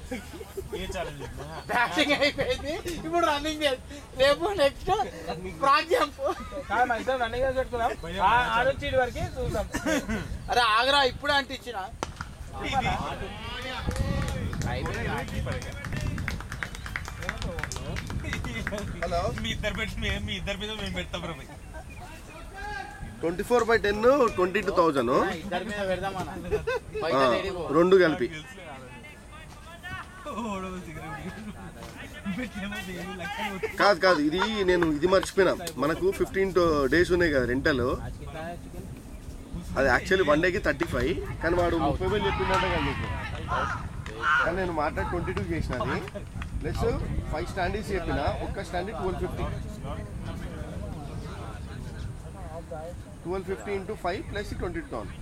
ఏ challenge batting అయిపోయింది ఇప్పుడు running రేపు నెక్స్ట్ ఫ్రాక్ జంప్ కాదు మన ఇద్దరం రన్నింగ్ రేస్ పెట్టుకుందాం ఆ- ఆడొచ్చి ఇటు వరకు చూద్దాం అరే ఆగరా ఇప్పుడే అంటించిన హలో మీ ఇద్దరు పెట్టి మేము మీ ఇద్దరి మీద మేము పెడతాం రా bhai. Twenty four by ten twenty two thousand ఇద్దరి మీద పెడదామన్న పైసలు ఏడికి పో. రెండు కలిపి ఓడో సిగరెట్ పెట్టేమో దేవుడు లెక్కలు వస్తుంది. కాదు కాదు ఇది నేను ఇది మర్చిపోయినా మనకు ఫిఫ్టీన్ డేస్ ఉన్నాయి కదా రెంటల్ అది యాక్చువల్లీ వన్ డేకి థర్టీ ఫైవ్ కానీ వాడు ముప్పై వేలు చెప్పిందంటే కదా నీకు కానీ నేను మాట్లాడి ట్వంటీ టూ చేసినది ప్లస్ ఫైవ్ స్టాండీస్ చెప్పిన ఒక్క standee twelve fifty twelve fifty into five plus twenty two thousand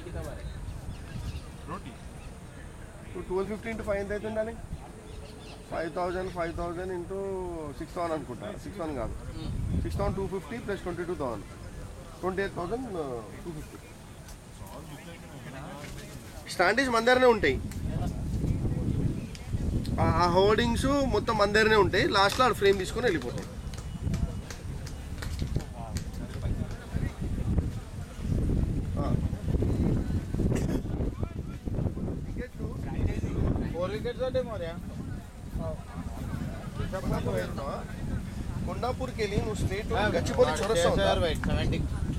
రోటీ ట్వెల్వ్ ఫిఫ్టీ ఇంటూ ఫైవ్ ఎంత అవుతుందని five thousand five thousand into six thousand అనుకుంటా సిక్స్ థౌసండ్ కాదు six thousand two fifty plus twenty two thousand twenty eight thousand two fifty standees మన దగ్గరనే ఉంటాయి ఆ- ఆ హోర్డింగ్స్ మొత్తం మన దగ్గరనే ఉంటాయి లాస్ట్లో ఆ ఫ్రేమ్ తీసుకొని వెళ్ళిపోతాయి ఆ. టికెట్లు ఫోర్ వికెట్స్ అంటే మోరియా విశాఖపట్నం వెళ్తున్నావా? కొండాపూర్కి వెళ్ళి నువ్వు స్ట్రేట్ గచ్చిపోలి చొరస్తా ఉందా? సెవెంటీ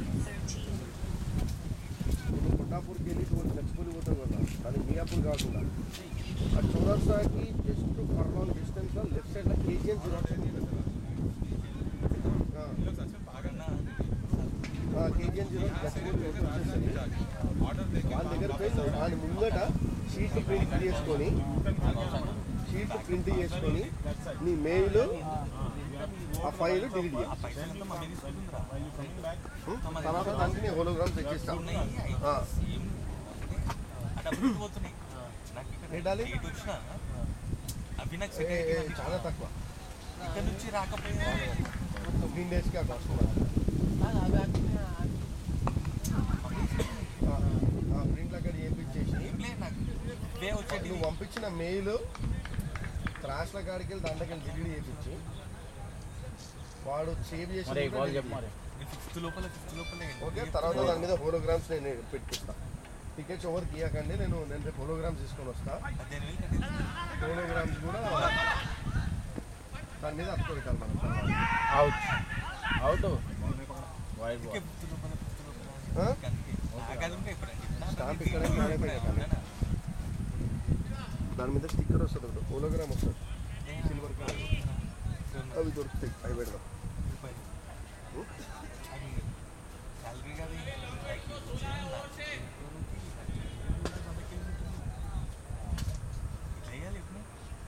కొండాపూర్కి వెళ్ళి నువ్వు గచ్చిపోలి పోతావు కదా అది మియాపూర్ కాకుండా ఆ చౌరస్తాకి just furlong distance left side లో KGN xerox KGN xerox Gachibowli road వచ్చేసరి వాళ్ళ దగ్గర పోయి నువ్వు దాని ముంగట షీట్ ప్రింట్ చేసుకొని షీట్ ప్రింట్ చేసుకొని నీ మెయిల్ ఆ ఫైల్ డిలీట్ చేయాలి పైసలంతా మమ్మీ తీసుకుంటుందిరా తర్వాత దానికి నేను హోలోగ్రామ్స్ తెచ్చిస్తాను ఉన్నాయి ఆ. సేమ్ ఆ డబ్బులు పోతున్నాయి నాకు ఇక్కడ ఏంటాలి? డేట్ వచ్చినా అవి నాకు ఏ, సెట్ ఏ, అయితే చాలా తక్కువ ఇక్కడ నుంచి రాకపోయినా ఫిఫ్టీన్ డేస్కి అక్కడ వస్తుంది ప్రింట్లు అక్కడ చేయించేసి ఏం లేదు నాకు వే వచ్చేది నువ్వు పంపించిన మెయిల్ క్రాష్ల కాడికి వెళ్ళి దాంట్లోకి వెళ్ళి డిలీట్ చేయించి వాడు సేవ్ చేసి మరి బాల్ చెప్పు మరి ఫిఫ్త్ లోపల ఫిఫ్త్ లోపల ఓకే తర్వాత దాని మీద హోలోగ్రామ్స్ నేను పెట్టిస్తా టికెట్స్ ఎవరికి ఇవ్వకండి నేను నేను రేపు హోలోగ్రామ్స్ తీసుకొని వస్తా పదిహేను వేలు కట్టేసి హోలోగ్రామ్స్ కూడా దాని మీద అతుకు పెట్టాలి మనం అవుట్ అవుట్ వైట్ అందుకే బాల్ ఫిఫ్త్ లోపల ఫిఫ్త్ లోపల ఆ? అందుకే నాకు అది ఉంటే ఇప్పుడు స్టాంప్ ఇక్కడ ఇక్కడే పెట్టాలి. దాని మీద స్టిక్కర్ వస్తుంది ఒకటి హోలోగ్రామ్ వస్తుంది సిల్వర్ కలర్ అవి దొరుకుతాయి అవి పెడదాం శాలరీ కాదు చేయాలి ఇప్పుడు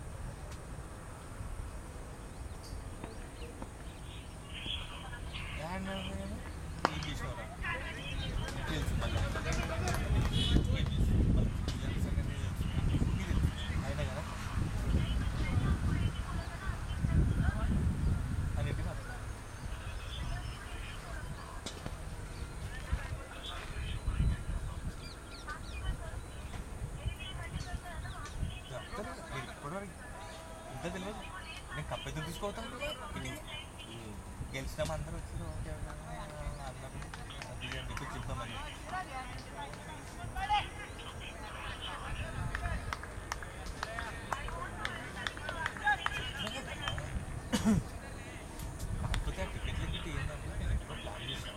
ఏం చేసినవరా తెలుసు మళ్ళీ ఏం చేసి మళ్ళీ సంగతి అయినా కదా అన్నింటినీ అర్థం ఇప్పటివరకు ఇంత తెలియదు నేను కప్ ఎదురు తీసుకోతాను ఇది గెలిచినాం అందరూ వచ్చారు ఓకే అందరూ అది అని చెప్పి చెప్తామని కాకపోతే ఆ టికెట్లు గిట్టి ఏంటంటే నేను ఎప్పుడో ప్లాన్ చేశాను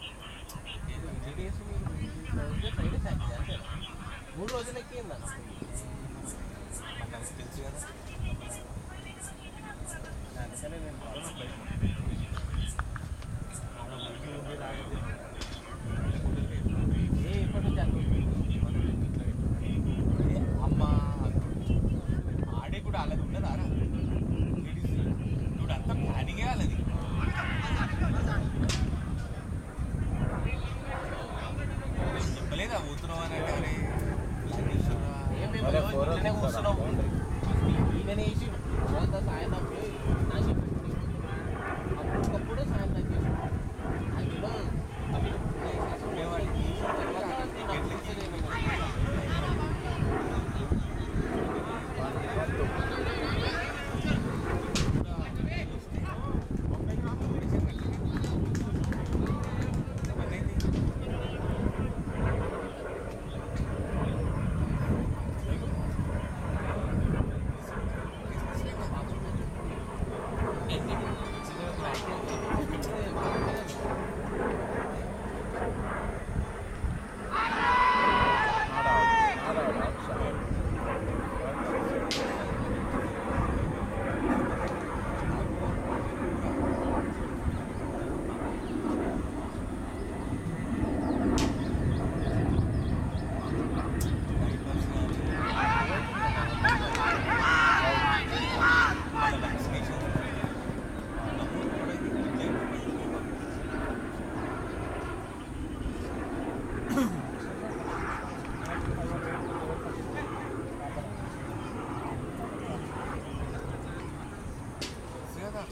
మూడు రోజులకి నాకు అది తెలుసు కదా అందుకనే నేను ఏ ఎప్పటి నుంచి అమ్మ ఆడే కూడా అలాగే ఉండదు ఆరా లేడీస్ ఇప్పుడు అంతా ప్లానింగే వాళ్ళది చెప్పలేదా పోతున్నావు అని అంటే అరే ప్లాన్ చేస్తున్నా అరే ఫోర్ కూర్చున్నాం ఈయన వేసి రోజంతా సాయంత్రం పోయి నా చెప్పి అప్పటికప్పుడు సాయంత్రం చేసి అందులో ఉండేవాడికి టికెట్లు టికెట్లు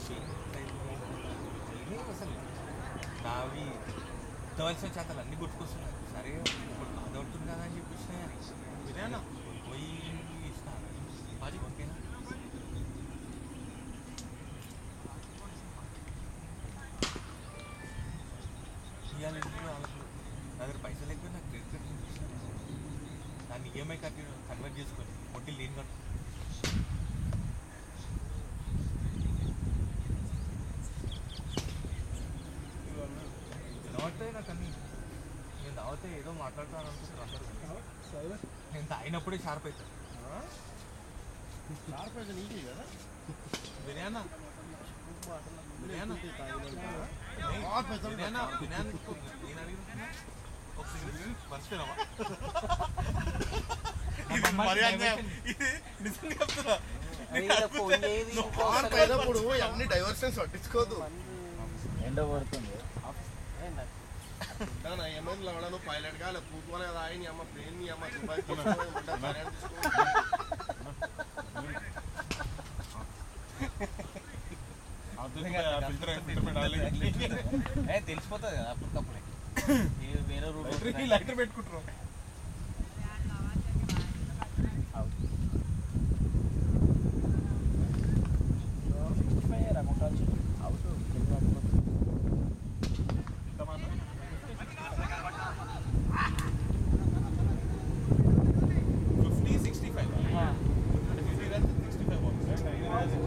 షేప్ ఏమీ అసలు నావి తోల్సిన చేతలు అన్నీ గుర్తుకొస్తున్నాయి సరే ఇప్పుడు బాధ అవుతుంది కదా అని చెప్పేసి బిర్యానా పోయి ఇస్తాను అది ఓకేనా ఇవాళ ఇంట్లో వాళ్ళకు నా దగ్గర పైసలు ఎక్కువ నాకు క్రెడిట్ కార్డ్ చూపిస్తాను దాన్ని ఈఎంఐ కట్టి కన్వర్ట్ చేసుకొని వడ్డీ లేని కట్టు వినవట్టే నాకు అన్ని నేను తాగితే ఏదో మాట్లాడతాను అనుకుంటారు అందరూ నేను తాగినప్పుడే షార్ప్ అవుతాను షార్ప్ అయితే నీకే కదా బిర్యానా బిర్యానా షార్ప్ అయితే బిర్యానా బిర్యానీ నేను అడిగిన ఒక సిగరెట్ మర్చిపోయినావా ఇది మరి అన్యాయం. ఇది నిజంగా చెప్తున్నా షార్ప్ అయినప్పుడు అన్ని డైవర్షన్స్ పట్టించుకోదు ఎండ పడుతుంది నా ఏమైంది లవడను పైలట్ గా కూర్చోనే కదా ఆయన అమ్మ ప్లేన్ నీ అమ్మ దుబాయ్ ఫిల్టర్ ఫిల్టర్ డాలి ఏ తెలిసిపోతుంది కదా అప్పటికప్పుడే ఏ వేరే రూట్ లైటర్ పెట్టుకుంటారు fifty sixty five fifty runs sixty five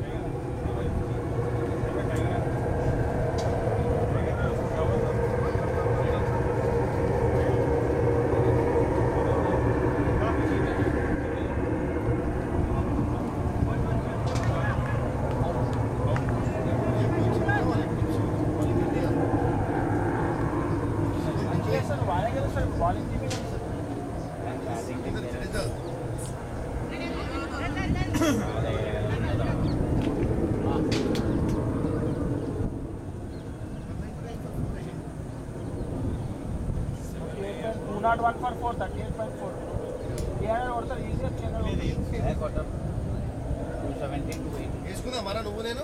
two not one for four thirty eight point four a hundred కొడతారు ఈజీగా టూ సెవెంటీ టూ ఎయిటీ వేసుకుందా మరా నువ్వు నేను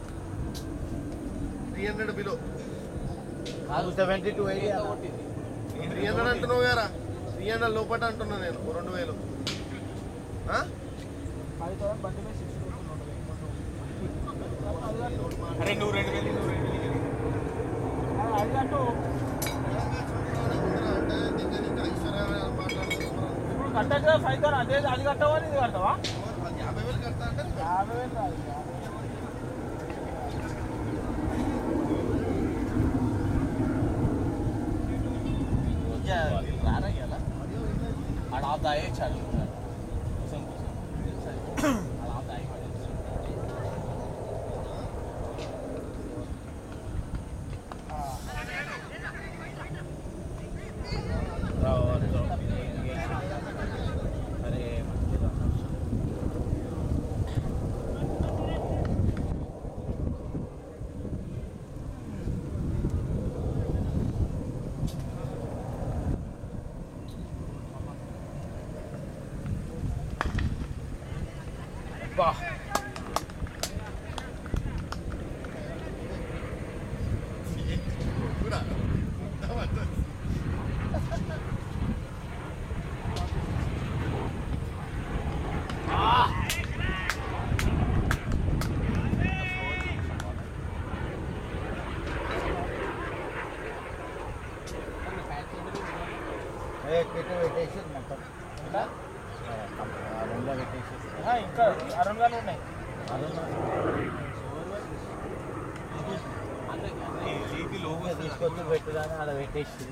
three hundred below two seventy two eighty three hundred అంటున్నావు కదా three hundred లోపల అంటున్నా నేను ఓ రెండు వేలు ఆ? ఫైవ్ థౌసండ్ బండి మీద సిక్స్ అరే నువ్వు రెండు వేలు నువ్వు రెండు వేలు అది అంటూ అంటే దగ్గర ఇంకా ఐశ్వర్య మాట్లాడుతున్నాను ఇప్పుడు కట్టగా ఫైవ్ థౌసండ్ అదే అది కట్టవా ఇది కట్టవా అది యాభై వేలు కడతా అంటే యాభై వేలు కాదు యాభై వేలు. రారా ఇవాళ ఆడ ఆ దాయే చాలు ఆడ ఆ దాయి అరే బా కూడా పెట్టు పెట్టేసి మొత్తం రెండో పెట్టేసి ఇంకా అరుణ్ గారు ఉన్నాయి ఏపీ లోగో తీసుకొచ్చి పెట్టుదాని అలా పెట్టేసి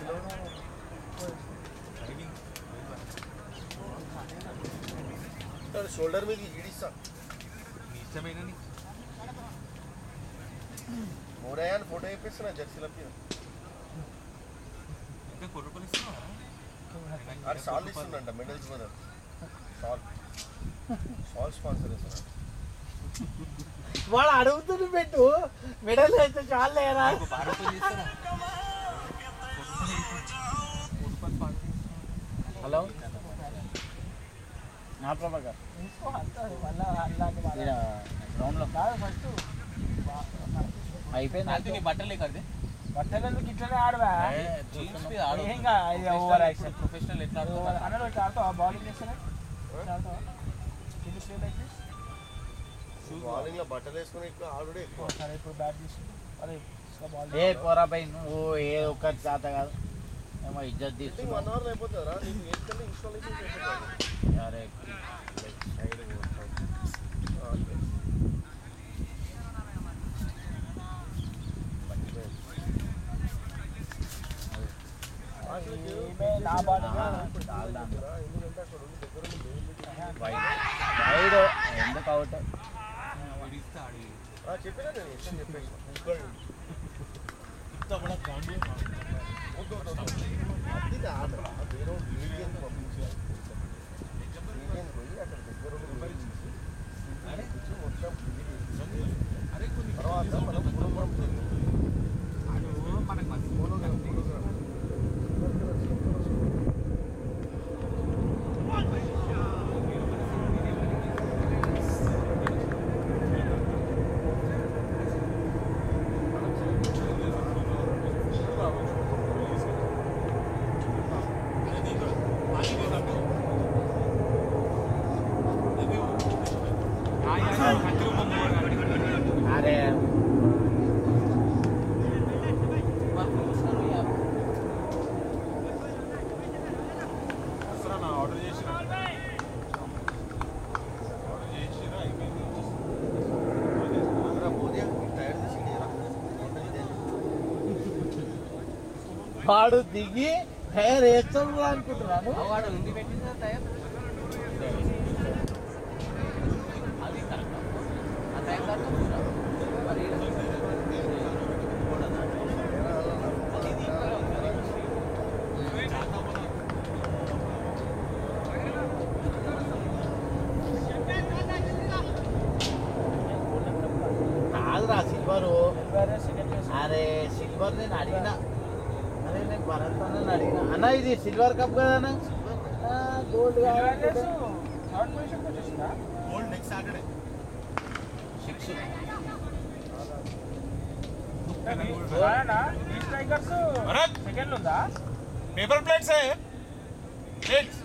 షోల్డర్ మీద ఈడిస్తా నీ ఇష్టమైన నీకు మోడయాన్ని ఫోటో వేపిస్తున్నా జెర్సీలకి ఇంకా కొర్ర రూపాయలు ఇస్తున్నావా ఆడు సాల్ ఇస్తుందంట మెడల్స్ బ్రదర్ సాల్ సాల్ స్పాన్సర్ ఇస్తున్నాడు వాడు అడుగుతుంది పెట్టు మెడల్ అయితే చాలు లేరా ఒక బాగా రూపాయలు చేస్తారా కొర్ర రూపాయలు స్పాన్సర్ చేస్తున్నావా? హలో నా ప్రభాకర్ గ్రౌండ్లో కాదు ఫస్ట్ అయిపోయింది నీ బట్టలు లేకదే బట్టలు ఎందుకు ఇట్లనే ఆడవా జీన్స్ మీద ఆడు ఏం కాదు, ఇది ఓవర్ యాక్షన్. ప్రొఫెషనల్ ఎట్లా ఆడుతున్నారు? అన్న ఇట్లా ఆడతావా బౌలింగ్ చేస్తారా ఇట్లా ఆడతావా కింద స్టే లైక్ దిస్ బౌలింగ్ లో బట్టలు వేసుకుని ఎక్కువ ఆడుడే ఎక్కువ సరే ఇప్పుడు బ్యాట్ తీసుకుంటా అరే ఇసుక బాల్ ఏ పోరా పై నువ్వు ఏ ఒక్కటి చేత కాదు ఏమో ఇజ్జత్ వన్ తీసుకున్నావు అవర్ అయిపోతుందా నీకు వేసుకెళ్ళి ఇన్స్టాలేషన్ అయిపోతుంది అరే సైడ్ ఏమే నా బాల్ ఎందుకంటే అక్కడ ఉండి దగ్గర ఉండి మెయిన్ మీటింగ్ వైడ్ ఎందుకు అవుట్ వాడు ఇస్తే ఆడి. చెప్పినా నేను ఇష్టం చెప్పేసి అది కాదు వేరే మీడియం పంపించాలి మీడియం పోయి అక్కడ దగ్గర ఉండి కూర్చి మొత్తం తర్వాత మనం పూర్వం ఆడు మనకు మంచి అరే ఆర్డర్ చేసిన ఆర్డర్ చేసిన అయిపోయింది టైర్ తీసి వాడు దిగి హెయిర్ వేస్తాడు అనుకుంటున్నాను వాడు ఉంది పెట్టింది టైర్ అది కరెక్ట్ ఆ టైం కరెక్ట్ మరి కాదురా సిల్వరు వేరే సెకండ్ ప్లేస్ అరే సిల్వర్ నేను అడిగిన అరే నేను భరత్ అన్న అడిగిన అన్న ఇది సిల్వర్ కప్ కదా అన్న గోల్డ్ థర్డ్ పొజిషన్ వచ్చేసిందా గోల్డ్ నెక్స్ట్ సాటర్డే సిక్స్ ఈ స్ట్రైకర్స్ భరత్! సెకండ్ ఉందా పేపర్ ప్లేట్స్ है plates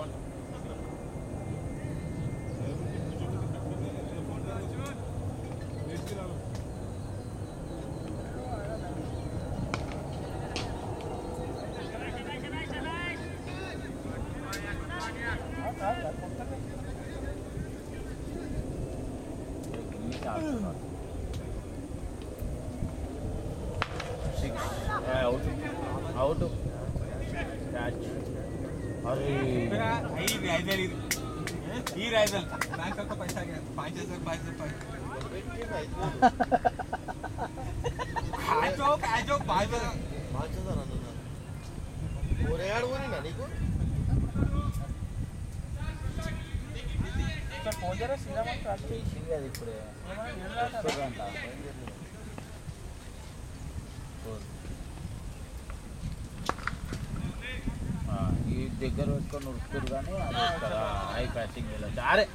six out out catch అరే ఈ రైజల్ ఇది ఈ రైజల్ బ్యాంక్ का पैसा गया पाँच हजार पाँच हजार पाँच काचो काचो पाँच हजार మార్చేదాను అన్నారు ఊరేగాడు ఊరినా నీకు సార్ ఫోన్ చేయరా శ్రీరామ్ ట్రాక్ చేసింది అది ఇప్పుడే వస్తుందంట. ఆ, ఈ దగ్గర పెట్టుకొని ఉడుకుతారు కానీ అది ఇక్కడ హై ప్యాచింగ్ వెళ్ళచ్చు అరే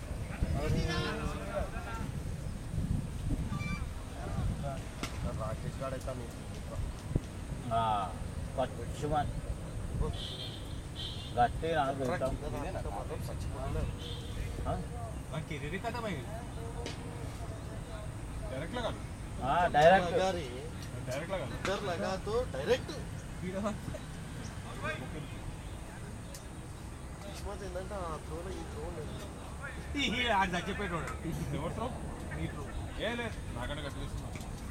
రాకేష్ గాడు అయితే మీకు ఆ, పచ్చిమన్ గట్టి నాకు పెడతాం మాత్రం చచ్చిపోతున్నారు ఆ? మన కెరీర్ కదా భయ్ డైరెక్ట్ గా కాదు ఆ, డైరెక్ట్ గారి డైరెక్ట్ గా కాదు ఇద్దరు లగాతో డైరెక్ట్ కిస్మత్ ఏంటంటే ఆ త్రోలో ఈ త్రో లేదు ఆడు చచ్చిపోయాడు ఎవరు త్రో నీ త్రో ఏ లేదు నాకంటే గట్టి చేస్తున్నా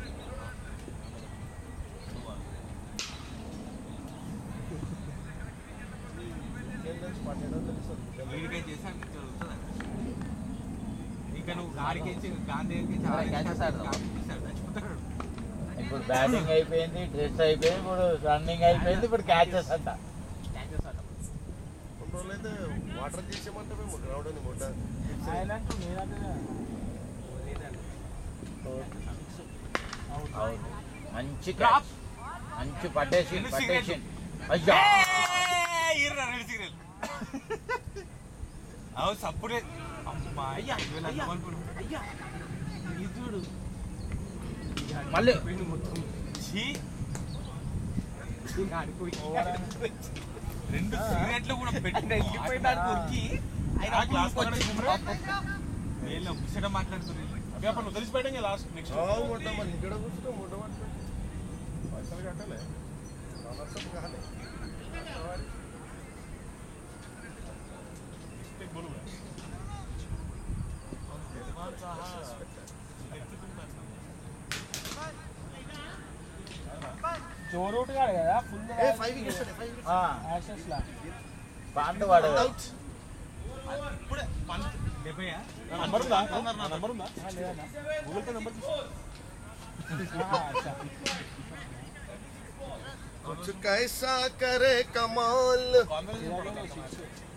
ఇంకేం నుంచి పన్నెండో తెలుస్తుంది వీడికే చేశాను జరుగుతుంది ఇంకా నువ్వు గాడికి గాంధీ చచ్చిపోతాడు ఇప్పుడు బ్యాటింగ్ అయిపోయింది డ్రెస్ అయిపోయింది ఇప్పుడు రన్నింగ్ అయిపోయింది ఇప్పుడు క్యాచెస్ అంట కొన్ని రోజులు అయితే వాటర్ చేసామంటే మేము గ్రౌండ్ అని ముడ్డ సైలెంట్ నేనంటే అవును మంచి Drop. catch. మంచి పట్టేసి రెండు పట్టేసి cigarette. అయ్యా ఇర్రా రెండు సిగ్నల్ అవు సప్పుడే అమ్మా అయ్యా అయ్యా అయ్యా ఇది చూడు మళ్ళీ ఛీ! రెండు సిగరెట్లు కూడా పెట్టి వెళ్ళిపోయినాడు కొరికి ఆయన గ్లాస్ వీళ్ళు ముచ్చట మాట్లాడుతున్నారు అవి అప్పుడు నువ్వు తెలిసిపోయాడు లాస్ట్ నెక్స్ట్ మొట్ట మరి ఇక్కడ కూర్చుంటే మొట్ట పట్టుకో పైసలు కట్టలే నర్సపు కాలే బోలు జోరూట్ కాదు కదా ఫుల్ ఏ ఫైవ్ వికెట్స్ ఫైవ్ వికెట్స్ యాక్సెస్ లా పాంట వాడేది అవుట్ ఇప్పుడే పంత్ డెబ్బయా నంబర్ ఉందా నంబర్ ఉందా ఆ, లేదన్నా గూగుల్ పే నంబర్ ఆ, అచ్చా. कुछ कैसा करे कमाल ఇలాగే six.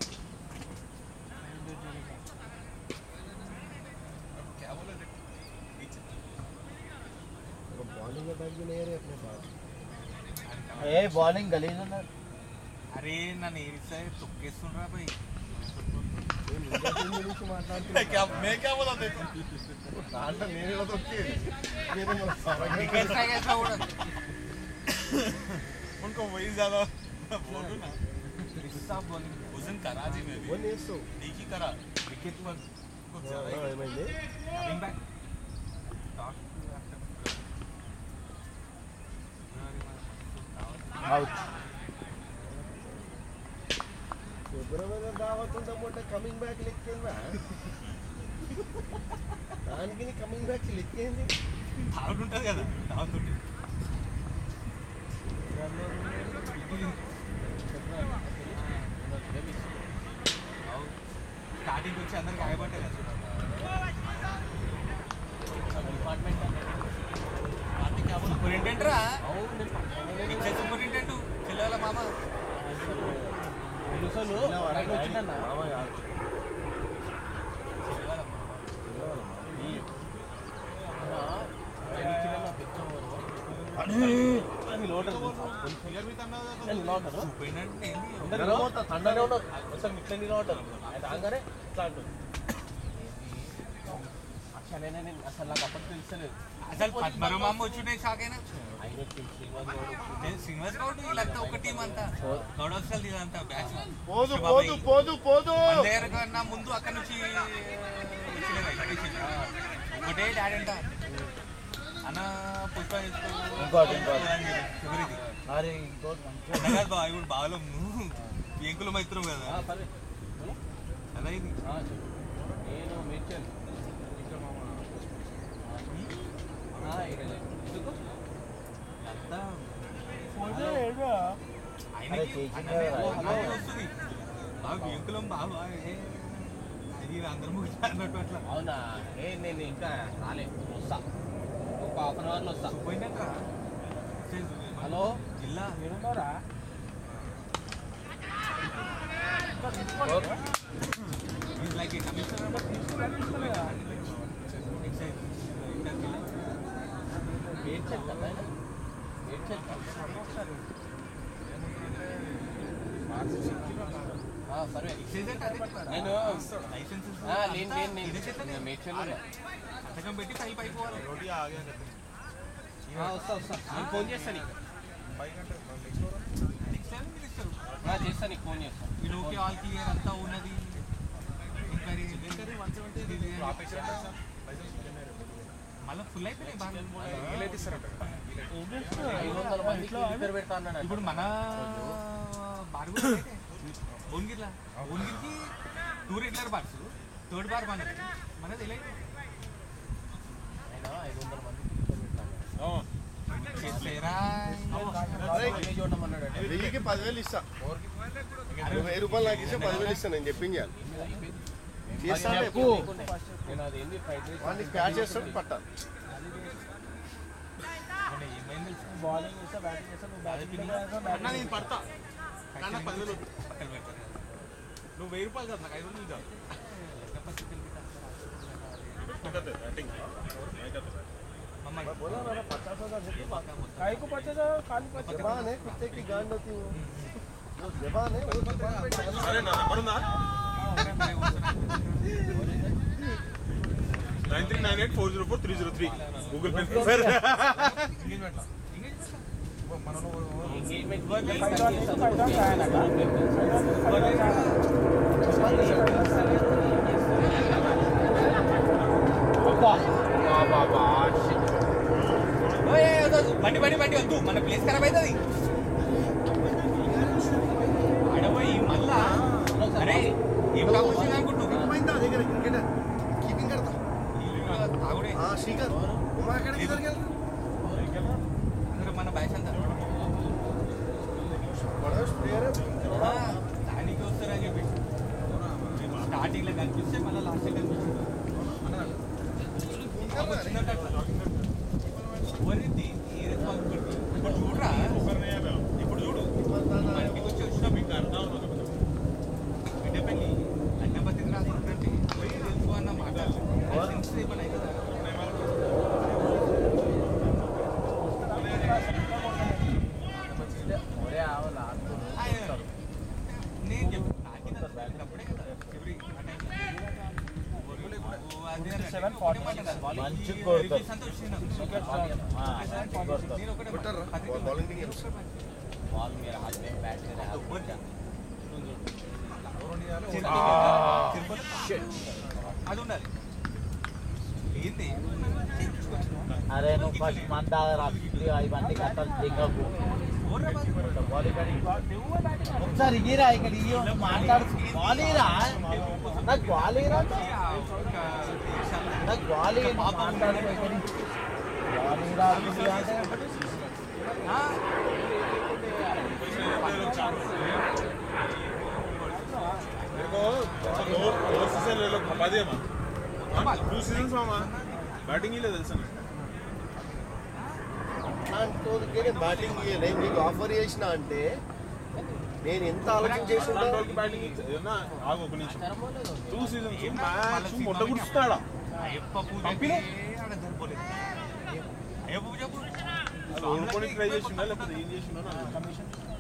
बॉलिंग अटैक भी नहीं रहे अपने पास ఏ బౌలింగ్ గలీజ్ ఉన్నారు అరే నన్ను ఏరిసా తొక్కేస్తుండ్రా భయ్ इंडिया टीम में నుంచి మాట్లాడుతున్నా మే క్యా బోలా దేఖో దాంట్లో నేను ఇలా తొక్కేది నేను మన సరగా कैसा कैसा उड़ा उनको वही ज्यादा बोलो ना रिस्सा बॉलिंग उस दिन कराची में भी వన్ వేస్తావు ठीक ही करा विकेट पर कुछ ज्यादा ही ఏమైంది कमिंग बैक అవుట్ ఫిబ్రవరి దావతుంటే మొట్ట కమింగ్ బ్యాక్ లెక్కిందా దానికి నీ కమింగ్ బ్యాక్ లెక్కింది తాగుడు ఉంటుంది కదా తాగుతుంటే స్టార్టింగ్ వచ్చి అందరికి ఆగబట్టే కదా సూపరింటెండెంట్ రా పిక్చర్ సూపరింటెండెంట్ చెల్లెల మామ తెలుసోలు బయట వచ్చిండన్నా చెల్లెల మామ సూపరింటెండెంట్ ఏంది తండనే ఉండదు ఒకసారి మిట్ల నీళ్ళు ఉంటారు ఆయన రాగానే ఇట్లా అంటుంది అసలు నేను అసలు నాకు అప్పటి తెలుసలేదు అసలు పద్మరు మామ వచ్చుంటే షాక్ అయినా ఆయన శ్రీనివాస్ గౌడ్ నేను శ్రీనివాస్ గౌడ్ వీళ్ళంతా ఒక టీం అంతా గౌడ్ వస్తుంది ఇదంతా బ్యాచ్ పోదు పోదు పోదు పోదు మన దగ్గర కన్నా ముందు అక్కడ నుంచి వచ్చిన వెంకటేష్ ఒకటే డాడీ అంట అన్న పుష్ప చేసుకో. ఇంకోటి, ఇంకోటి. అని చెప్పి, చివరిది. అరే ఇంకోటి మంచిగా అన్న కాదు బావ ఇప్పుడు బావలం ఎంకుల మైత్రం కదా సరే అలా ఇది ఆ, చెప్పు. నేను మేడ్చల్ ఆ, ఇక్కడ లేదు. ఎందుకు? అంతా ఆయనకి అరే, చేసింది అన్ననే కదా. అన్ననే వస్తుంది బాగా ఎంకులం బాగా ఏ, అది అందరం అన్నట్టు అట్లా అవునా ఏ నేను ఇంకా రాలే వస్తా ఒక హాఫ్ అన్ అవర్లో వస్తా పోయినట్రా హలో జిల్లా మీరున్నారా He's like a commissioner, but he's like Excise. Interview. Medchal కదా ఆయన? మేడ్చల్ కదా? ఆ, సరే Excise అంటే అదే కదా. నేను License is- ఆ, లేను లేను ఇదే నేను చేస్తానే. నేను మేడ్చల్ ఉన్నా. సంతకం పెట్టి ఫైల్ పైపోవాలి रोटी आ गया कहते हैं ఆ, వస్తా వస్తా నేను ఫోన్ చేస్తాను నీకు बाइक అంటే నెక్స్ట్ ఓవర్ నెక్స్ట్ టైం మీరు ఇస్తారు ఆ, చేస్తాను నీకు ఫోన్ చేస్తాను వీడు ఓకే ఆల్ క్లియర్ అంతా ఉన్నది ఎంక్వైరీ వన్ సెవెంటీ ఆపేసారంట సార్ లైసెన్స్ మళ్ళీ ఫుల్ అయిపోయినాయి బాగా వీలైతే ఇస్తారంట ఐదు వందల మందికి రిపేర్ పెడతా అన్నాడు ఇప్పుడు మన బార్గు ఓన్గిర్లా ఓన్గిర్కి two regular bars third bar మనది మనది ఎలా ఆయన ఐదు వందల మందికి రిపేర్ పెడతా చేసేరా అన్నాడు చూడమన్నాడు వెయ్యికి పదివేలు ఇస్తా నువ్వు వెయ్యి రూపాయలు నాకు ఇస్తే పదివేలు ఇస్తా నేను చెప్పింది చేస్తా చెప్పు నేను అది ఏంది ఫ్రైడ్ రైస్ వాడిని క్యాచ్ చేస్తాడు పట్టాలి ఏమైంది బౌలింగ్ చేస్తా బ్యాటింగ్ చేస్తా నువ్వు బ్యాటింగ్ అన్న నేను పడతా కానీ నాకు పదివేలు వద్దు. పక్కన పెట్టారు నువ్వు వెయ్యి రూపాయలు కాదు నాకు ఐదు వందలు చాలు బ్యాటింగ్ मम्मा बोला ना ना, पचास हजार है तो काय को पचास खाली पचास जबान है कुत्ते की गांड होती है वो वो जबान है वो जबान पे डाल- సరే నా నెంబర్ ఉందా nine three nine eight four zero four three zero three Google pay number five dot eight five dot nine అక్క ఫైవ్ డాట్ ఓయ్, ఏయ్, వద్దు, వద్దు. బండి బండి బండి వద్దు మన ప్లేస్ ఖరాబ్ అవుతుంది ఆడపోయి మళ్ళా అరే ఏం కాకుండా అనుకుంటున్నావు పోయిందా దగ్గర క్రికెటర్ కీపింగ్ కడతా తాగుడే ఆ శ్రీకర్ ఉమా ఎక్కడికి దొరికారు అందరూ మన బ్యాచ్ అంతా ప్లేయర్ ఆ, దానికి వస్తారని చెప్పి స్టార్టింగ్ లో కనిపిస్తే మళ్ళీ లాస్ట్ కనిపిస్తుంది ఎవరిది ఈ రెస్పాన్సిబిలిటీ ఇప్పుడు చూడరా ఇప్పుడు చూడు మన ఇంటికి వచ్చి వచ్చినాం మీకు అర్థం బిడ్డపల్లి అన్నపతి రాసుకుంటే పోయి తెలుసు అన్న మాట్లాడలేదు సెన్సిటివ్ పని అవుతుందా ఒరే ఆవుల ఆయన నేను చెప్పు నాకిన అప్పుడే కదా ఎవరి ఆ టైంలో. ఓ, అదే అన్న. Seven ఒకటే మాట కదా. మంచి ఈ కొడతారు. reviews అంతా వచ్చినాయి నాకు. కొడతారు నేను ఒకటే మాట. కొట్టారా? పత్రికలో బౌలింగ్ దిగి బాల్ మీరు హాత్ में बैट करे आप ఎవరికా? అది ఉండాలి ఏంది అరే నువ్వు ఫస్ట్ మన దగ్గర ఇవన్నీ కట్టాలి దిగకు ఓర్రా బాబు. బాల్ ఇక్కడ ఒకసారి ఇగిరా ఇక్కడ ఇయ్యి మాట్లాడు బాల్ ఇరా నాకు బాల్ ఇరా ఆ, ఒక దేశాల్లో నాకు బాల్ ఇయ్యి, మాట్లాడు ఇక్కడ బాల్ ఇరా అంటే ఆ, दो सीजन ले लो खपा दिया मामा टू सीजन्स मामा बैटिंग ही ले తెలుసా నేను బ్యాటింగ్ నేను నీకు ఆఫర్ చేసిన అంటే నేను ఎంత ఆలోచన చేసి ఉంటా అలాంటి వాళ్ళకి బ్యాటింగ్ ఏదన్నా ఆగు ఒక నిమిషం టూ సీజన్స్ మ్యాచ్ మొట్ట గుర్తున్నాడా అయ్యప్ప పూజ పంపిలే? ఆడ సరిపోలేదు అయ్యప్ప పూజ అప్పుడు అసలు ఓడిపోయి ట్రై చేసిండా లేకపోతే ఏం చేసిండా నాకు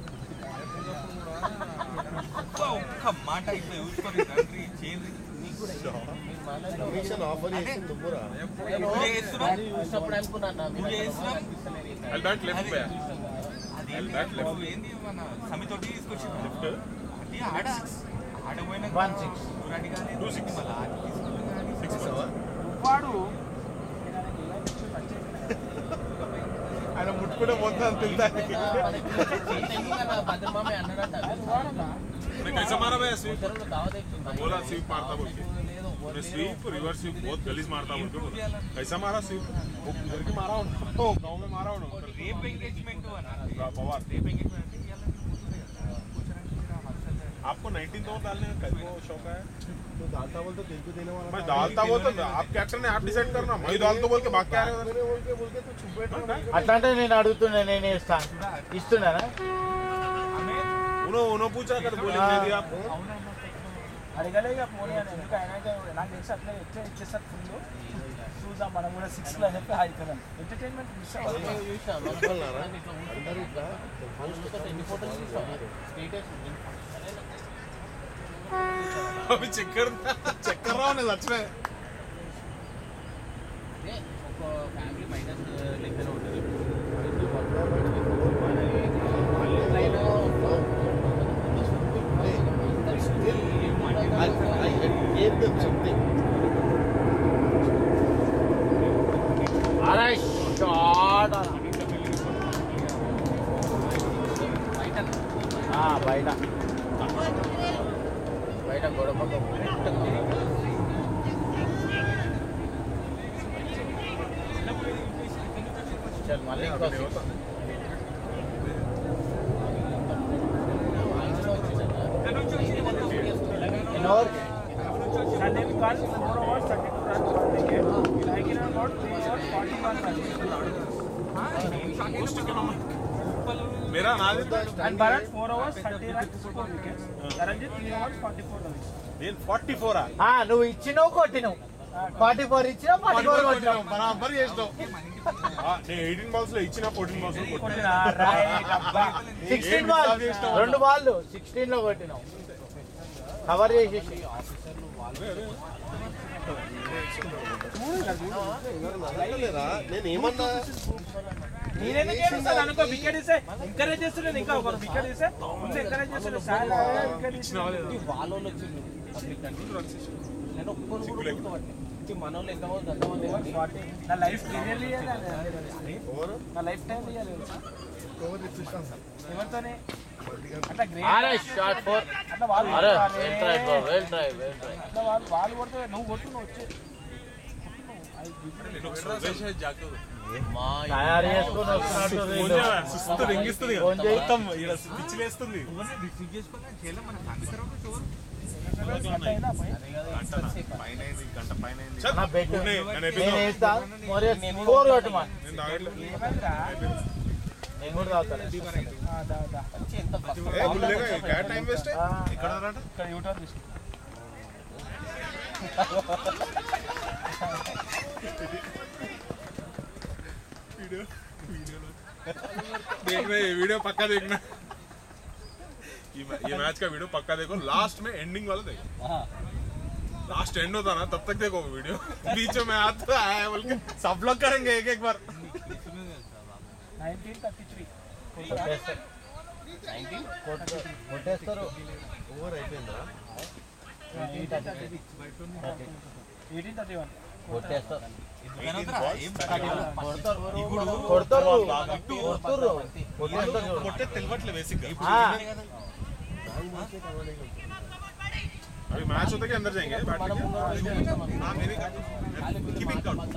ఒక్క ఒక్క మాట ఇట్లా చూసుకొని తండ్రి చేయండి కమిషన్ ఆఫర్ చేసి నువ్వురా పూజ చేస్తున్నాం పూజ చేస్తున్నాం ఐ బ్యాట్ లెఫ్ట్ పోయా అది I'll bat left. నువ్వు ఏంది మన సమితోటి తీసుకొచ్చింది లెఫ్ట్ అది ఆడ ఆడపోయిన One six. చూడండి కానీ Two six. మళ్ళీ ఆడ తీసుకుంటాం కానీ సిక్స్ వాడు ఆయన ముట్టుకుంటే మొత్తం తింటానికి मैं कैसा मारा भैया स्वीप बोला स्वीप मारता बोल के मैं स्वीप रिवर्स स्वीप बहुत गलीज मारता बोल के बोला कैसा मारा स्वीप वो घर की मारा हूँ गाँव में मारा हूँ రేపు ఎంగేజ్మెంట్ అన్న पवार రేపు ఎంగేజ్మెంట్ అంటే ఇవాళ కూర్చుని కదా. కూర్చోడానికి కూడా hostel దగ్గర. आपको 19 ओवर डालने का कैसे शौक है నువ్వు దాల్తా बोलते तेरे को देने वाला मैं डालता बोल तो आप कैप्टन है आप डिसाइड करना मैं डालता बोल के बाकी क्या रहे मैंने बोल के बोल के तू चुप बैठ रहा है అట్లా అంటే నేను అడుగుతున్నా నేను ఇస్తాను ఇస్తున్నానా ఆమె उन्होंने उन्होंने पूछा कर बोले दे दिया आपको అడగలేక పోనీ అని ఎందుకు అయినా కానీ నాకు తెలిసి అట్లా ఎట్లా ఇచ్చేస్తారు ఫుల్ చూద్దాం మనం కూడా సిక్స్ లో చెప్పి అవుతున్నాం ఎంటర్టైన్మెంట్ మిస్ అవ్వాలి అనుకున్నారా అందరూ ఇట్లా अभी चेक कर चेक कर रहा हूँ सच में I, I gave them something. అరే షాట్ బయట బయట గొడవ చల్ మళ్ళీ ఇంకో six. ఎన్ని overs? Sunday we got four overs, 32 runs per wicket. Like in about three overs, 41 runs. मेरा Nadir And Bharat four overs, 30 runs, four wickets. Taranjit three overs, 44 runs. నేను 44 ఆ ఆ, నువ్వు ఇచ్చినావు కొట్టినావు ఫార్టీ ఫోర్ ఇచ్చినావు ఫార్టీ ఫోర్ కొట్టినావు బరాబర్ చేసినావు ఆ, నేను 18 బాల్స్ లో ఇచ్చిన 14 బాల్స్ లో కొట్టినా కొట్టినా, right, అబ్బా. సిక్స్టీన్ బాల్ రెండు బాల్ సిక్స్టీన్ లో కొట్టినావు కవర్ చేసేసి అడగలేదా? నేను ఏమన్నా నేనెందుకు ఏమిస్తాను అనుకో వికెట్ ఇస్తే ఎంకరేజ్ చేస్తున్నాను ఇంకా ఒకరు వికెట్ ఇస్తే ముందు ఎంకరేజ్ చేస్తున్నాను సార్ వికెట్ వాళ్ళోళ్ళు వచ్చిండు పబ్లిక్ అంటే నేను ఒక్కరు కూడా గుర్తుపట్టలే. ఇది మనోళ్ళు ఎంతమంది అంతమంది కానీ నా లైఫ్ క్లియర్లీ ఎవరు నా లైఫ్ టైం ఇవ్వాలి ఎవరితోనే అట్లా గ్రేట్ అరే షార్ట్ ఫోర్ అట్లా వాళ్ళు అరే కొడతారే. Well try bro well try well try అట్లా వాళ్ళు వాళ్ళు కొడితే నువ్వు కొట్టు నువ్వు వచ్చే తయారు చేసుకొని వస్తున్నట్టు వీళ్ళు. సుస్తు రింగిస్తుంది ఫోన్ చేయి. మొత్తం ఈడ పిచ్చిలేస్తుంది రిసీవ్ చేసుకోవాలి చేయలేం మన ఫ్యామిలీ తర్వాత చూడు పైన అయింది, గంట పైన అయింది. నా బెట్ ఉన్నాయి, నేను నేను ఎపిసోడ్ వేస్తా మరి ఫోర్ కొట్టమా నేను తాగట్లేదు. ఏమైందిరా నేను కూడా తాగుతాను ఆ, దా, దా. ఎంత ఏ, బుల్లిగా, ఈ క్యాట్ టైం వేస్ట్ ఆ, ఇక్కడ రంట ఇక్కడ యూటర్న్ తీసుకో देखना ये वीडियो पक्का देखना ये ये मैच का वीडियो पक्का देखो लास्ट में एंडिंग वाला देखो लास्ट एंड होता ना तब तक देखो वो वीडियो बीच में आता है बोल के सब लोग करेंगे एक एक बार నైన్టీన్ థర్టీ త్రీ కొట్టేస్తారు ఓవర్ అయిపోయిందా ఎయిటీన్ థర్టీ వన్ కొట్టేస్తారు ఏం కొడతారు కొడతారు కొట్టేస్తారు కొట్టే తెలియట్లే బేసిక్ ఆ, अभी मैच होता के अंदर जाएंगे बैटिंग हाँ मेरी कीपिंग काउंट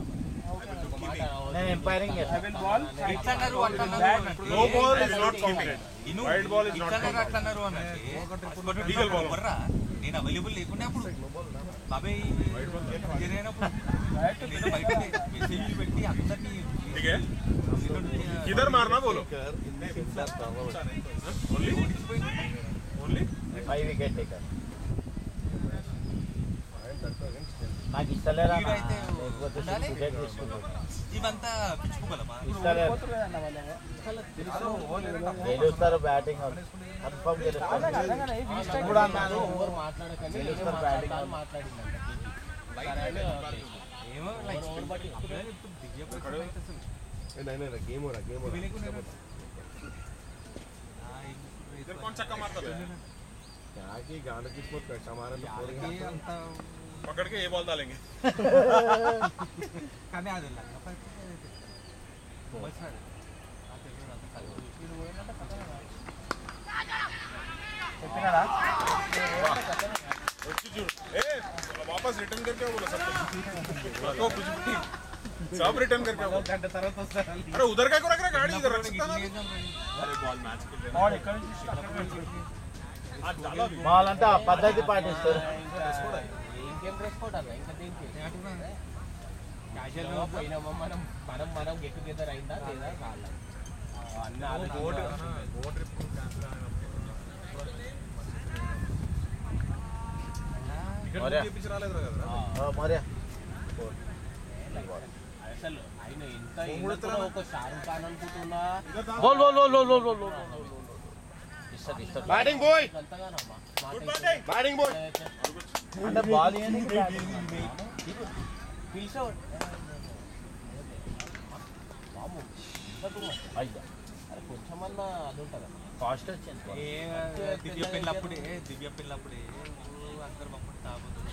నేను ఎంపైరింగ్ చేస్తాను సెవెన్ బాల్ ఇట్లన్నారు అంటున్నారు no ball is not counted ఇను వైడ్ బాల్ ఇస్ నాట్ ఇట్లన్నారు అట్లన్నారు అన్నట్టు Legal ball. బర్రా నేను అవైలబుల్ లేకుండా అప్పుడు బాబాయ్ జరిగినప్పుడు నేను బయట మెసేజ్ పెట్టి అందరినీ ठीक है किधर मारना बोलो only only five wicket taker నాకు ఇస్తలేరా వీడైతే లేకపోతే ఉండాలి. వికెట్ తీసుకుంటాను ఇవంతా పిచ్చుకోగలమా ఇస్తలేరు పోతురు కదన్న వాళ్ళు గెలుస్తారు బ్యాటింగ్ కన్ఫర్మ్ అర్థం కాదు, అర్థం గెలుస్తారు కాదు, ఈ వీక్ స్ట్రైక్ కూడా అన్నాను గెలుస్తారు బ్యాటింగ్ ఏమో లైక్ దివ్య ప్రకాశం అయితే అసలు नहीं नहीं गेम हो रहा गेम हो रहा इधर कौन छक्का मारता है क्या की गांड किस्मत पैसा हमारा तो फोड़ गया అంత पकड़ के ये बॉल डालेंगे కానీ అది లంక పరిస్థితి వచ్చాడు చెప్పినాడా ए वापस रिटर्न करके आओ बोला सब कुछ रखो कुछ भी सब रिटर्न करके आओ గంట తర్వాత వస్తారు अरे उधर का को रख रहा गाड़ी इधर रख सकता ना अरे बॉल मैच के బాల్ ఎక్కడి నుంచి తీసినా అక్కడికి వెళ్ళిపోయింది. आज डाला भी వాళ్ళంతా పద్ధతి పాటిస్తారు ఇంకేం డ్రెస్ కోడ్ అన్న ఇంకా దీనికి క్యాజువల్ పోయినామా మనం మనం మనం గెట్ టుగెదర్ అయిందా లేదా కాదా అన్న ఆలోచన మరే పీछे రాలేదు కదా మరే అసలు ఆయన ఎంత ఎన్నుకున్నా ఒక షారుఖ్ ఖాన్ అనుకుంటున్నా బోల్ బోల్ బోల్ బోల్ బోల్ బోల్ ఇస్తారు ఇస్తారు बैटिंग बॉय అంతగానమ్మా बैटिंग बॉय అంటే బాల్ ఏంది పిలిచావు అయ్యా అరే కొంచెమన్నా అది ఉంటుందా కాస్ట్ వచ్చింది దివ్య పెళ్ళప్పుడే దివ్య పెళ్ళప్పుడే అందరు మమ్మల్ని తాగుతుంది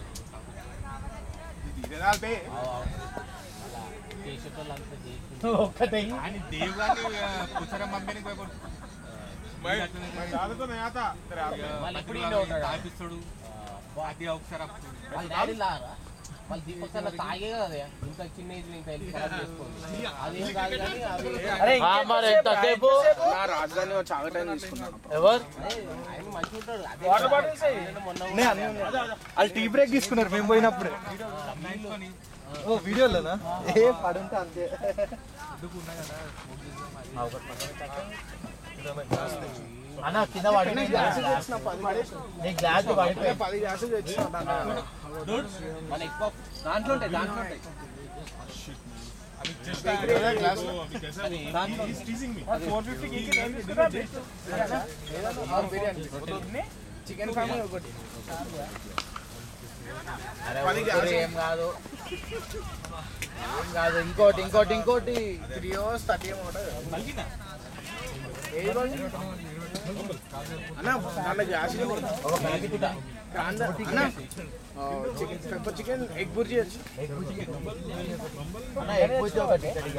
అలా చేసేటోళ్ళు అంతా చేసి ఒక్కటే అని దేవ్ గారిని పుచ్చర మమ్మీని భయపడుతుంది मैं मैं ज्यादा तो नहीं आता तेरे हाथ में వాళ్ళు ఎప్పుడు ఇప్పుడు ఇండే ఉంటాడు తాపిస్తాడు అది ఒకసారి అప్పుడు వాళ్ళ డాడీ లారా వాళ్ళ దీపక్ అలా తాగే కదా ఇంత చిన్న ఏజ్ లో ఇంకా హెల్త్ ఖరాబ్ చేసుకోండి అదేం కాదు కానీ అది అరే ఆ, మరి ఎంతసేపు రాజధాని చాగటం తీసుకున్నాను ఎవరు ఆయన మంచిగా ఉంటాడు అదే వాటర్ బాటిల్స్ మొన్న వాళ్ళు టీ బ్రేక్ తీసుకున్నారు మేము పోయినప్పుడే అమ్మాయిని ఓ వీడియోలోనా ఏ పడుంటే అంతే అన్న కింద పడిపోయింది నీ గ్లాస్ పడిపోయింది పది గ్లాసులు తెచ్చిన మన ఎక్కువ దాంట్లో ఉంటాయి దాంట్లో ఉంటాయి four fifty biryani chicken family ఒకటి అరే ఊరుకోరు, ఏం కాదు ఏం కాదు ఇంకోటి ఇంకోటి ఇంకోటి త్రీ అవర్స్ థర్టీ ఏమో మలిగిందా అన్న దాంట్లో గ్యాస్ ఒక ప్యాకెట్ ఇట. అన్న chicken pepper chicken egg bhurji వచ్చి అన్న ఎక్కువ వచ్చి ఒకటి ఇక్కడికి.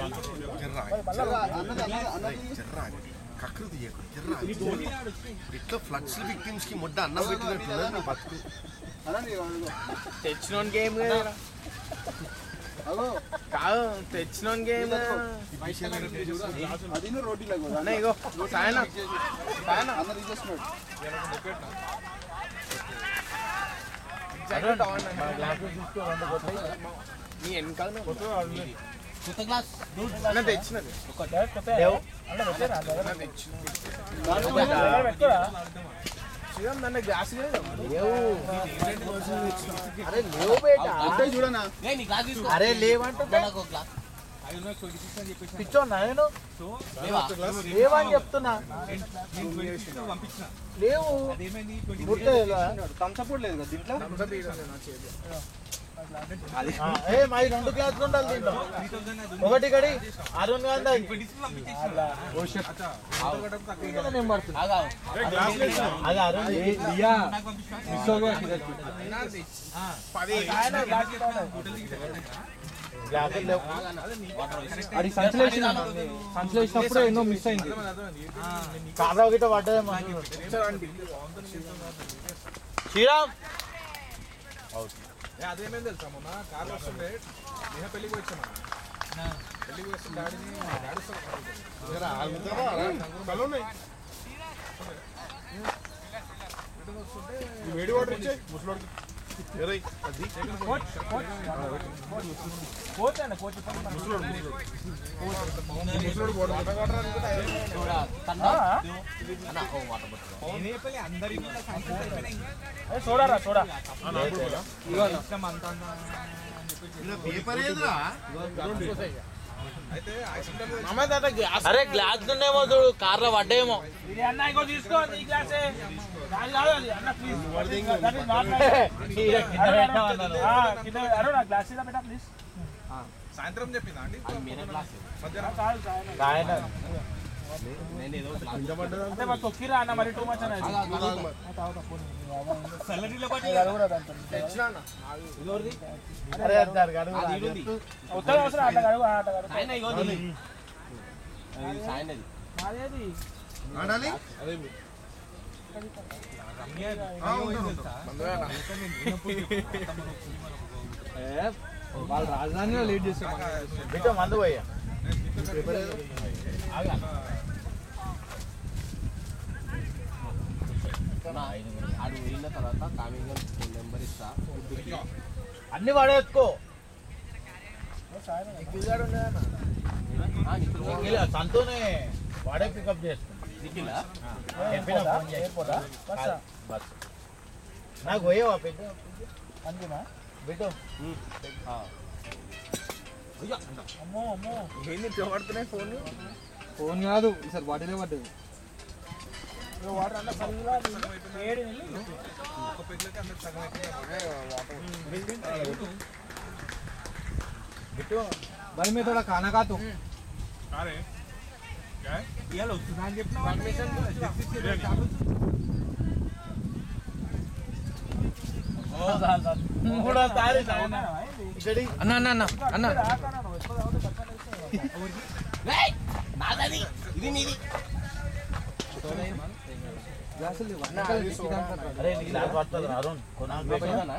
కకృతి చేయకు, జర్రా. ఇట్లా ఫ్లడ్స్ విక్టిమ్స్ కి ముడ్డ అన్నం పెట్టినట్టు నీ బతుకు తెచ్చిన గేమ్ కదా కాదు తెచ్చిన గేమ్ అన్న ఇగో సాయన సాయన అరుణ్, మన గ్లాసులు తీసుకో, రెండు కొట్టాయి. నీ వెనకాల కొత్త గ్లాస్ అన్న తెచ్చినది లేవు. అన్న తెచ్చిన శ్రీరామ్ దాంట్లో గ్యాస్ లేదు లేవు. అరే లేవు బేట చూడనా ఏ నీ గ్లాస్ తీసుకో అరే లేవంటుంటే నాకు ఒక గ్లాస్ అవి ఉన్నాయి ట్వంటీ సిక్స్ అని చెప్పేసి పిచ్చోన్నా నేను సో లేవా లేవని చెప్తున్నా నేను ట్వంటీ సిక్స్ పంపించిన లేవు అదేమైంది ట్వంటీ గుర్తులేదా? ఆ, ఏ మాది రెండు గ్లాసులు ఉండాలి దీంట్లో త్రీ థౌసండ్ అది ఒకటి కడి అరుణ్ గాంధీ ట్వంటీ సిక్స్ పంపించేసిన ఆగా అది అరుణ్ నాకు పంపించిన పది గ్లాసులు లేవు అది సంచలేసిన సంచలేసినప్పుడు ఎన్నో మిస్ అయింది కాదా గిట్ట పడ్డదేమో శ్రీరామ్ అదేమైంది తెలుసా మొన్న కార్లో వస్తుండే నేనే పెళ్ళికి వచ్చాను పెళ్ళికి వస్తే డాడీని డాడీ కళ్ళు ఉన్నాయి ఈ వేడి వాటర్ ఇచ్చే ముసలోడికి ఎరై అది కోచ్ అండి కోచ్ ముసలోడు ముసలోడు ముసలోడు పోవడం వాటర్ అనుకుంటే చూడా కన్నా అన్న ఓ వాటర్ పట్టుకో నేపల్లి అందరి కూడా సాయంత్రం అయిపోయినాయి. చూడరా చూడా ఇష్టం అంతా అంతా అని చెప్పేసి పేపర్ ఏదిరా అయితే యాక్సిడెంట్ అమ్మాయి దాంట్లో గ్యాస్ అరే గ్లాస్ ఉండేమో చూడు కార్లో పడ్డేమో ఇది అన్న ఇంకో తీసుకో నీ గ్లాసే దాని కాదు అది అన్న ప్లీజ్ దట్ ఇస్ నాట్ ఈడ కింద పెట్టామన్నాను. కింద అరుణ్ ఆ గ్లాస్ ఇలా పెట్టా ప్లీజ్ సాయంత్రం చెప్పిందా అండి మీరే గ్లాస్ మధ్యాహ్నం కాదు కాదు ఆయన నేను ఏదో గ్లాస్ అంటే మరి తొక్కిరా అన్న మరి టూ మచ్ అన్న సల్లడిలో పాటు అరే దానికి అడుగు అది ఇది ఉంది. ఉత్తరం అవసరం అట్లా కడుగు అట్లా కడుగు ఆయన ఇగో నీ ఇది సాయనది అదేది ఆడాలి వాళ్ళు రాజధానిలో లేట్ చేస్తారు బిడ్డ మందు పోయా నా ఐదుగురు ఆడు పోయిన తర్వాత కామింగ్ ఫోన్ నెంబర్ ఇస్తా అన్ని పడేసుకో ఆ, నిఖిల్ నిఖిల్ సంతోనే వాడే పికప్ చేస్తుంది నిఖిలా చెప్పిన ఫోన్ చేసి. కాదు, బస్ నాకు పోయావా పెద్ద అంతేనా బిడ్డ ఆ. అమ్మో అమ్మో ఏంది పడుతున్నాయి ఫోన్ ఫోన్ కాదు ఈసారి బాటిలే పడ్డది వాటర్ అంతా చల్లగా వేడి నీళ్ళు ఒక పెళ్ళకి అందరికి సగం అయితే బిట్టు भाई मैं थोड़ा खाना खाता हूँ కారే क्या है? ఇవాళ వస్తుందా అని చెప్పిన మూడోసారి ఇక్కడి అన్న అన్న అన్న అన్న ఏయ్! నాదది ఇది నీది అరే నీకు గ్లాస్ పడుతుంది అరుణ్ కొనాలి పెట్టు. పోయినానా?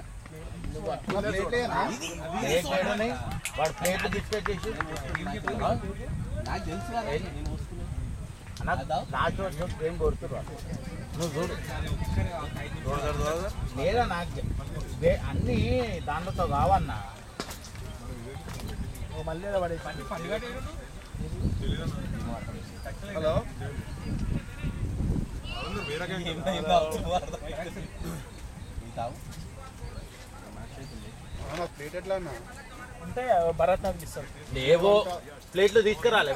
ప్లేట్ లేడని వాడు ప్లేట్ బిస్కెట్ చేసి ఆ? నాకు తెలుసు కదా నేను వస్తున్నా అన్న నా చోటు చోటు ఏం కొడుతున్నారు నువ్వు చూడు లేదా నాకు చెప్పు. వే- అన్ని దాంట్లో కావన్నా మళ్ళీ పడే హలో వాళ్ళందరూ వేరే gang ఏం తావు ప్లేట్ ఎట్లా అన్నా అంటే భరత్ నాకు ఇస్తారు లేవో ప్లేట్లు తీసుకురాలే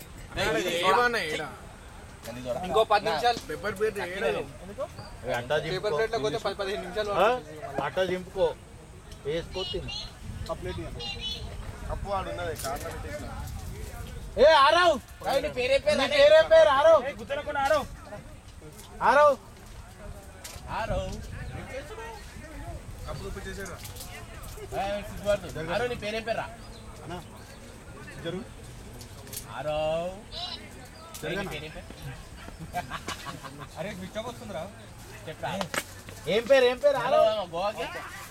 ఇంకో పది నిమిషాలు పెప్పర్ ప్లేట్ అట్టా దింపుకో పది పదిహేను నిమిషాలు ఆ? అట్టా దింపుకో వేసుకో తిను ఆ ప్లేట్ ఇవ్వండి కప్పు వాడు ఉన్నది కార్లో పెట్టేసిన ఏ ఆరవ్ రావు, నీ పేరే పేరు నీ పేరే పేరు ఆరవ్ గుర్తులకుండా ఆరో ఆరవ్ ఆరో అప్పుడు చూపించేసారా ఏయ్, సిగ్గుపడదు. ఆరో నీ పేరేం పేర్రా జరుగు ఆరో నీ పేరేం పేరు అరే స్విచ్ ఆఫ్ వస్తుందిరా చెప్పరా ఏం పేరు ఏం పేరు ఆరో ఆరవ్ గోవాకి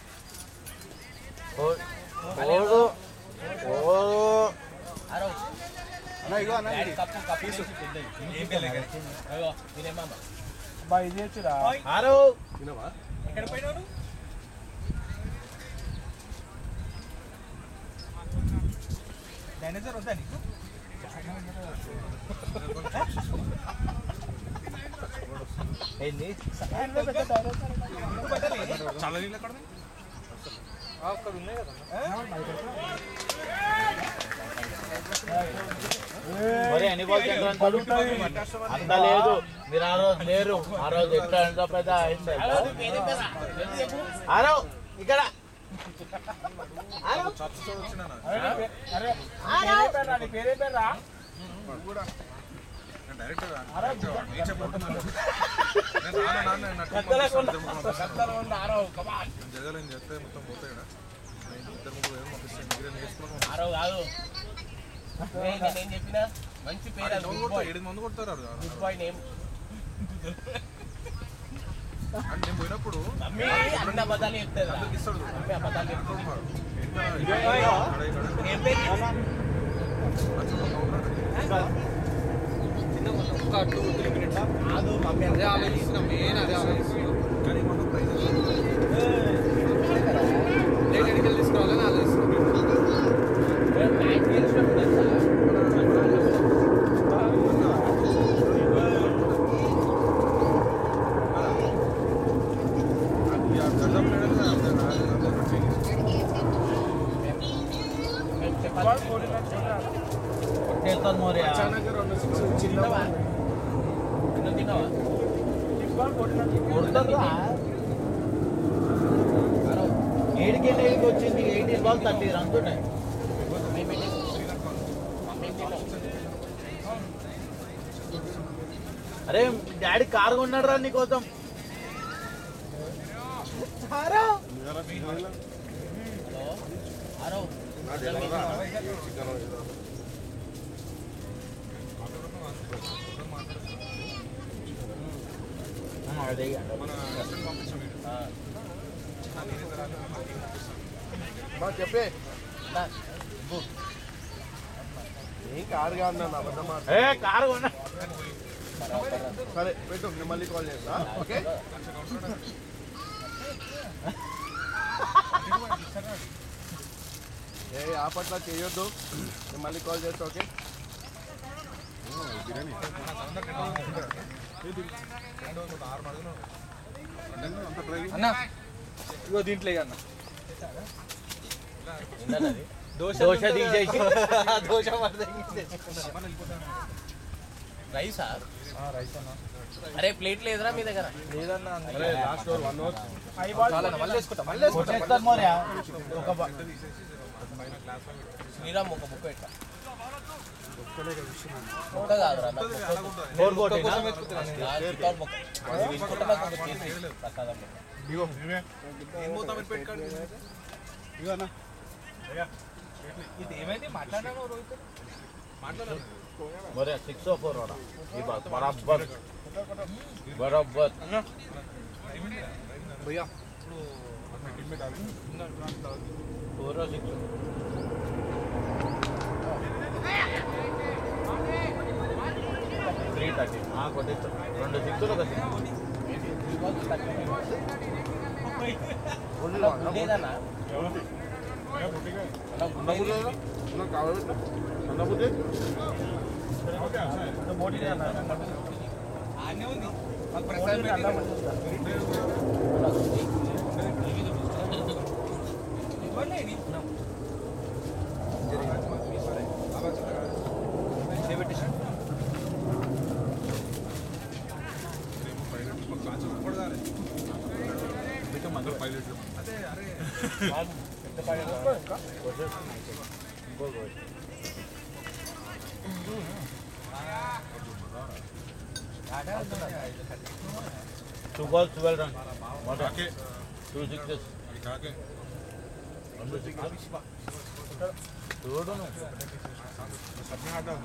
ఓడు ఓడు ఆరో అన్న ఇగో అన్న డాడీ కప్పు కప్పు తీసి పెద్దది. ఏం తెలియదు అయ్యో తినేమమ్మ బా ఇది వచ్చురా ఆరవ్ తినవా ఎక్కడ పోయినావు నువ్వు? డైనోసార్ వద్దా నీకు ఏంది ఎందుకు పెట్టాలి? చాలా నీళ్ళు ఎక్కడ మరి ఎన్ని బాల్ చెట్టు అంత లేదు మీరు ఆ రోజు లేరు ఆ రోజు ఎట్లా ఎంత పెద్ద అయింది ఆరో నీ పేరేం పేర్రా జల్దీ చెప్పు ఆరవ్ ఇక్కడ ఆరవ్ చచ్చు చూడొచ్చిన అరే పేరే పేర్రా నీ పేరే పేర్రా నేను డైరెక్ట్ నేను చెప్పబోతున్నాను నేను రాను నాన్న నా టీం పంపిస్తాను, ఇద్దరు ముగ్గురు పంపిస్తాను. గద్దలో ఉన్న ఆరో కమాన్ నేను జరగలేని చెప్తే మొత్తం పోతాయి ఇక్కడ నేను ఇద్దరు ముగ్గురు ఏమో పంపిస్తాను మీరే నేర్చుకోవడం ఆరో కాదు ఏయ్, నేనేం చెప్పినా మంచి పేరు అది గుడ్ బాయ్ ఏడు మంది కొడతారు అది. గుడ్ బాయ్ నేమ్ అంటే నేను పోయినప్పుడు మమ్మీ అన్ని అబద్ధాలు చెప్తుంది అందరికి ఇస్తాడు మమ్మీ అబద్ధాలు చెప్తుంది ఏం పేరు ఒక టూ త్రీ మినిట్స్ కాదు మమ్మీ అదే ఆలోచిస్తున్నాం మెయిన్ అదే ఆలోచిస్తున్నాం కానీ మనం ప్రైజ్ రేట్ ఎడికల్ తీసుకోవాలని ఆలోచిస్తున్నాం మ్యాచ్ గెలిచినప్పుడు తెలుసా మేము చెప్పాలి చేస్తాను మోరియా తిన్నావా నువ్వు తిన్నావా కొడతారు ఏడికి ఏడికి వచ్చింది ఎయిటీన్ బాల్ థర్టీ రన్స్ ఉన్నాయి మేము పెట్టేసి మేము తిన్నాం అరే డాడీ కారు కొన్నాడు రా నీకోసం హలో ఆరో అదే బా చెప్పే నా, ఏం కారు కాదు నన్ను అబద్ధం మాట ఏ కారు కొన్నా సరే పెట్టు నేను మళ్ళీ కాల్ చేస్తా ఓకే ఏ ఆపట్లా చేయొద్దు నేను మళ్ళీ కాల్ చేస్తా ఓకే అన్న ఇగో దీంట్లో ఇక అన్న ఏంటన్నది? దోశ దోశ తీసేసి దోశ రైసా అరే ప్లేట్ లేదురా మీ దగ్గర అరే లాస్ట్ ఓవర్ వన్ ఓవర్ చాలా అన్న, మళ్ళీ వేసుకుంటా మళ్ళీ వేసుకుంటా కొట్టేస్తాను మోరియా ఒక బ- శ్రీరామ్ ఒక బుక్ పెట్టా బుక్క కాదురా నాకు బుక్క ఫోర్ కోటీనా నా చిత్తూరు బుక్క. అది తీసుకుంటే నాకు ఒక చేసి ప్రసాదం పెట్టు. ఇగో ఏం పోతామని పెట్టుకోండి ఇగో అన్న ఇది ఏమైంది మాట్లాడాను రోహిత్ మోరియా సిక్స్ ఓ ఫోర్ ఓడా ఈ బాల్ బరాబర్ బరాబర్ భయ్యా ఫోర్ సిక్స్ త్రీ థర్టీ కొట్టిస్తాను రెండు సిక్స్లు ఒక సిక్స్ అలా ఉండేదన్నా అలా ఉండేది. నాకు కావాలి అన్నబుద్ధి ఆనే ఉంది మాకు ప్రసాదం పెట్టింది. ఇవ్వండి, ఇది. చేపెట్టేసి. పైలట్ అదే అరే టూ బాల్స్ ట్వెల్వ్ రన్ కాకే టూ సిక్సెస్ అది కాకే చూడు సబ్ని ఆడ్డా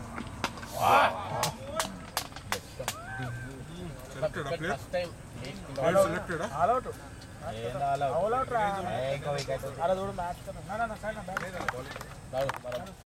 selected player first time player selected all out ఏం రాలే ఆల్ అవుట్ రా ఇంకా వికెట్ అలా చూడు మ్యాచ్ కదా నా నా సైడ్ నా బ్యాట్ రాడు